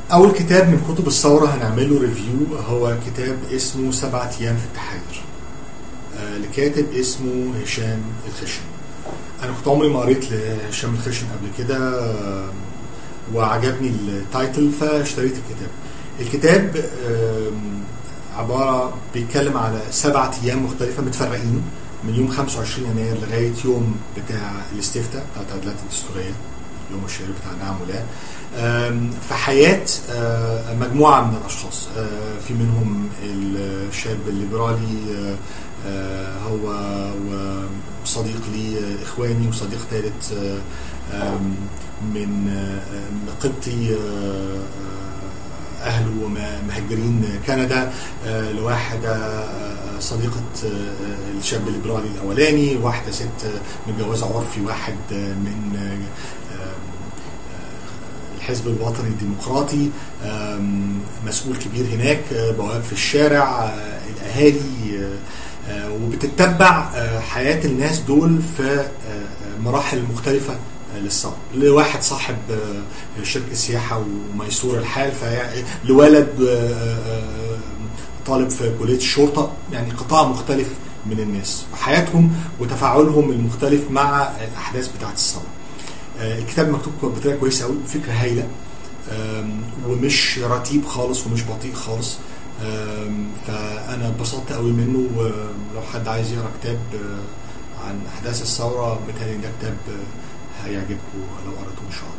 أول كتاب من كتب الثورة هنعمله ريفيو هو كتاب اسمه سبعة أيام في التحرير آه، لكاتب اسمه هشام الخشن أنا كنت عمري ما قريت لهشام الخشن قبل كده آه، وعجبني التايتل فاشتريت الكتاب الكتاب آم، عبارة بيتكلم على سبعة أيام مختلفة متفرقين من يوم 25 يناير لغاية يوم بتاع الاستفتاء بتاع التعديلات الدستورية يوم الشهير بتاع نعم ولا آم، في حياة آه، مجموعة من الأشخاص آه، في منهم الشاب الليبرالي آه، آه، هو وصديق لي آه، إخواني وصديق ثالث آه، آم، من آه، قبطي آه، آه، أهله م- مهاجرين كندا آه، لواحدة آه، صديقة آه، الشاب الليبرالي الأولاني واحدة ست آه، متجوزة عرفي واحد آه، من آه، آه، الحزب الوطني الديمقراطي آم، مسؤول كبير هناك آه، بواب في الشارع آه، الأهالي آه، آه، وبتتبع آه، حياة الناس دول في آه، آه، مراحل مختلفة آه، للثورة لواحد صاحب آه، شركة سياحة وميسور الحال في- لولد آه، آه، طالب في كلية الشرطة يعني قطاع مختلف من الناس وحياتهم وتفاعلهم المختلف مع الأحداث بتاعة الثورة آه، الكتاب مكتوب بطريقه كويسه قوي فكره هايله آم، ومش رتيب خالص ومش بطيء خالص آم، فانا اتبسطت قوي منه ولو حد عايز يقرا كتاب آه، عن احداث الثوره متهيألي ده كتاب آه، هيعجبكم لو قرأتوه ان شاء الله